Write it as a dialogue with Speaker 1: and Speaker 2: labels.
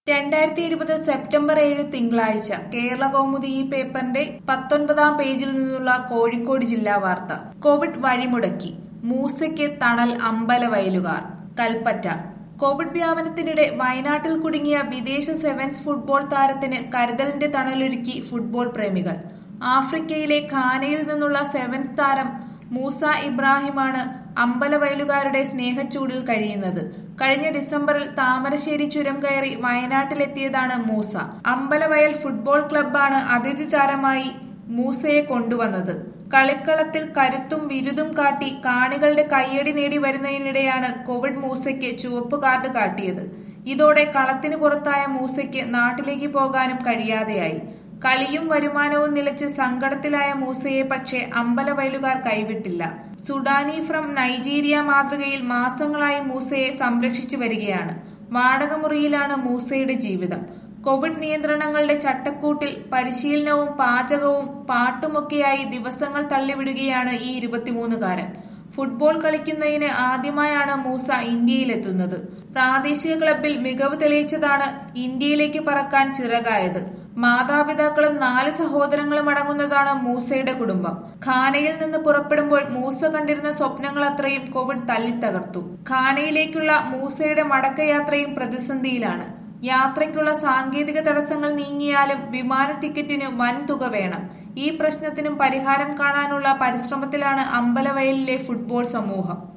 Speaker 1: രണ്ടായിരത്തി ഇരുപത് സെപ്റ്റംബർ ഏഴ് തിങ്കളാഴ്ച കേരള കൗമുദി ഈ പേപ്പറിന്റെ പത്തൊൻപതാം പേജിൽ നിന്നുള്ള കോഴിക്കോട് ജില്ലാ വാർത്ത കോവിഡ് വഴിമുടക്കി മൂസയ്ക്ക് തണൽ അമ്പലവയലുകാർ കൽപ്പറ്റ കോവിഡ് വ്യാപനത്തിനിടെ വയനാട്ടിൽ കുടുങ്ങിയ വിദേശ സെവൻസ് ഫുട്ബോൾ താരത്തിന് കരുതലിന്റെ തണലൊരുക്കി ഫുട്ബോൾ പ്രേമികൾ ആഫ്രിക്കയിലെ ഖാനയിൽ നിന്നുള്ള സെവൻസ് താരം മൂസ ഇബ്രാഹിമാണ് അമ്പലവയലുകാരുടെ സ്നേഹച്ചൂടിൽ കഴിയുന്നത് കഴിഞ്ഞ ഡിസംബറിൽ താമരശ്ശേരി ചുരം കയറി വയനാട്ടിലെത്തിയതാണ് മൂസ അമ്പലവയൽ ഫുട്ബോൾ ക്ലബ്ബാണ് അതിഥി താരമായി മൂസയെ കൊണ്ടുവന്നത് കളിക്കളത്തിൽ കരുത്തും വിരുതും കാട്ടി കാണികളുടെ കയ്യടി നേടി വരുന്നതിനിടെയാണ് കോവിഡ് മൂസയ്ക്ക് ചുവപ്പ് കാർഡ് കാട്ടിയത് ഇതോടെ കളത്തിന് പുറത്തായ മൂസയ്ക്ക് നാട്ടിലേക്ക് പോകാനും കഴിയാതെയായി കളിയും വരുമാനവും നിലച്ച് സങ്കടത്തിലായ മൂസയെ പക്ഷേ അമ്പലവയലുകാർ കൈവിട്ടില്ല സുഡാനി ഫ്രം നൈജീരിയ മാതൃകയിൽ മാസങ്ങളായി മൂസയെ സംരക്ഷിച്ചു വരികയാണ് വാടകമുറിയിലാണ് മൂസയുടെ ജീവിതം കോവിഡ് നിയന്ത്രണങ്ങളുടെ ചട്ടക്കൂട്ടിൽ പരിശീലനവും പാചകവും പാട്ടുമൊക്കെയായി ദിവസങ്ങൾ തള്ളിവിടുകയാണ് ഈ ഇരുപത്തിമൂന്നുകാരൻ ഫുട്ബോൾ കളിക്കുന്നതിന് ആദ്യമായാണ് മൂസ ഇന്ത്യയിലെത്തുന്നത് പ്രാദേശിക ക്ലബിൽ മികവ് തെളിയിച്ചതാണ് ഇന്ത്യയിലേക്ക് പറക്കാൻ ചിറകായത് മാതാപിതാക്കളും നാല് സഹോദരങ്ങളും അടങ്ങുന്നതാണ് മൂസയുടെ കുടുംബം ഖാനയിൽ നിന്ന് പുറപ്പെടുമ്പോൾ മൂസ കണ്ടിരുന്ന സ്വപ്നങ്ങൾ അത്രയും കോവിഡ് തല്ലിത്തകർത്തു ഖാനയിലേക്കുള്ള മൂസയുടെ മടക്കയാത്രയും പ്രതിസന്ധിയിലാണ് യാത്രയ്ക്കുള്ള സാങ്കേതിക തടസ്സങ്ങൾ നീങ്ങിയാലും വിമാന ടിക്കറ്റിന് വൻ തുക വേണം ഈ പ്രശ്നത്തിനും പരിഹാരം കാണാനുള്ള പരിശ്രമത്തിലാണ് അമ്പലവയലിലെ ഫുട്ബോൾ സമൂഹം